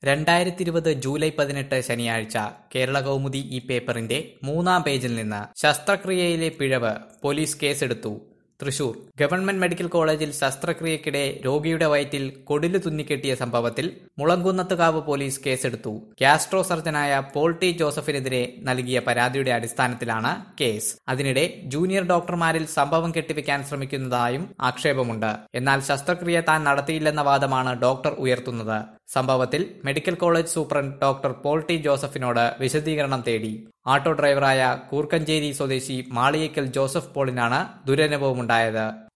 രണ്ടായിരത്തി ഇരുപത് ജൂലൈ പതിനെട്ട് ശനിയാഴ്ച കേരള കൗമുദി ഈ പേപ്പറിന്റെ മൂന്നാം പേജിൽ നിന്ന് ശസ്ത്രക്രിയയിലെ പിഴവ് പോലീസ് കേസെടുത്തു തൃശൂർ ഗവൺമെന്റ് മെഡിക്കൽ കോളേജിൽ ശസ്ത്രക്രിയക്കിടെ രോഗിയുടെ വയറ്റിൽ കൊടിലു തുന്നിക്കെട്ടിയ സംഭവത്തിൽ മുളങ്കുന്നത്തുകാവ് പോലീസ് കേസെടുത്തു ഗ്യാസ്ട്രോ സർജനായ പോൾ ടി ജോസഫിനെതിരെ നൽകിയ പരാതിയുടെ അടിസ്ഥാനത്തിലാണ് കേസ് അതിനിടെ ജൂനിയർ ഡോക്ടർമാരിൽ സംഭവം കെട്ടിവെക്കാൻ ശ്രമിക്കുന്നതായും ആക്ഷേപമുണ്ട് എന്നാൽ ശസ്ത്രക്രിയ താൻ നടത്തിയില്ലെന്ന വാദമാണ് ഡോക്ടർ ഉയർത്തുന്നത് സംഭവത്തിൽ medical college superintendent doctor Paul T ജോസഫിനോട് വിശദീകരണം തേടി ആട്ടോ ഡ്രൈവറായ കൂർക്കഞ്ചേരി സ്വദേശി മാളിയേക്കൽ ജോസഫ് പോളിനാണ് ദുരനുഭവമുണ്ടായത്